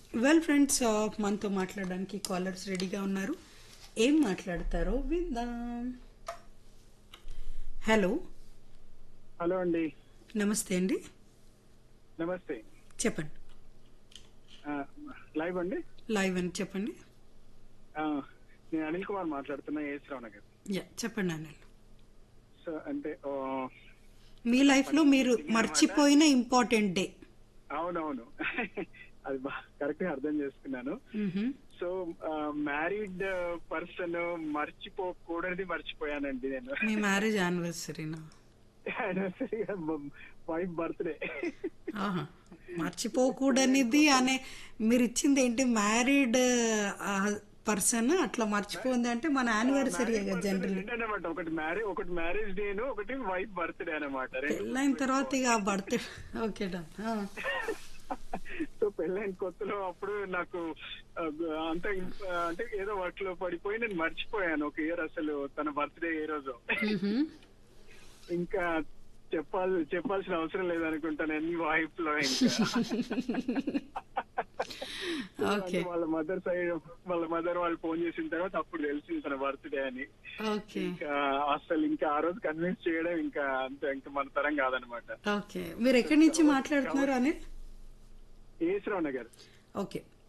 well friends మనతో మాట్లాడడానికి callers రెడీగా ఉన్నారు ఏం మాట్లాడతారో విందాం హలో హలో అండి నమస్తే అండి నమస్తే చెప్పండి ఆ, లైవ్ అండి లైవ్ అని చెప్పండి ఆ, నేను అనిల్ కుమార్ మాట్లాడుతున్నా ఏశ్రావు నగర్ యా చెప్పండి అనిల్ సో అంటే ఓ, మీ లైఫ్లో మీరు మర్చిపోయిన ఇంపార్టెంట్ డే అవునవును అది కరెక్ట్ గా అర్థం చేసుకున్నాను సో మ్యారీడ్ పర్సన్ మర్చిపోకూడదు మర్చిపోయానండి నేను మీ మ్యారేజ్ యానివర్సరీనా వైఫ్ బర్త్డే ఆహా మర్చిపోకూడనిది అనే మీరు ఇచ్చింది ఏంటి మ్యారీడ్ పర్సన్ అట్లా మర్చిపోయింది అంటే మన యానివర్సరీ కదా జనరల్ అనమాట ఒకటి మ్యారేజ్ ఒకటి మ్యారేజ్ డేను ఒకటి వైఫ్ బర్త్డే అనమాట రెండు పెళ్ళైన తర్వాత ఇక ఆ బర్త్డే ఓకే డన్ సో పెళ్ళైన కొత్తలో అప్పుడు నాకు ఆ, అంత ఇం- అంటే ఏదో వర్క్ లో పడిపోయి నేను మర్చిపోయాను ఒక ఇయర్ అసలు తన బర్త్డే ఏ రోజు ఇంకా చెప్పాలి చెప్పాల్సిన అవసరం లేదనుకుంటా నేను వైఫ్ లో ఇంకా ఓకే వాళ్ళ మదర్ సైడ్ వాళ్ళ మదర్ వాళ్ళు ఫోన్ చేసిన తర్వాత అప్పుడు తెలిసింది తన బర్త్డే అని ఓకే ఇంకా అసలు ఇంకా ఆ రోజు కన్విన్స్ చేయడం ఇంకా అంత ఇంకా మన తరం కాదనమాట ఓకే మీరు ఎక్కడి నుంచి మాట్లాడుతున్నారు అనిల్ ఏశ్రావు నగర్ ఓకే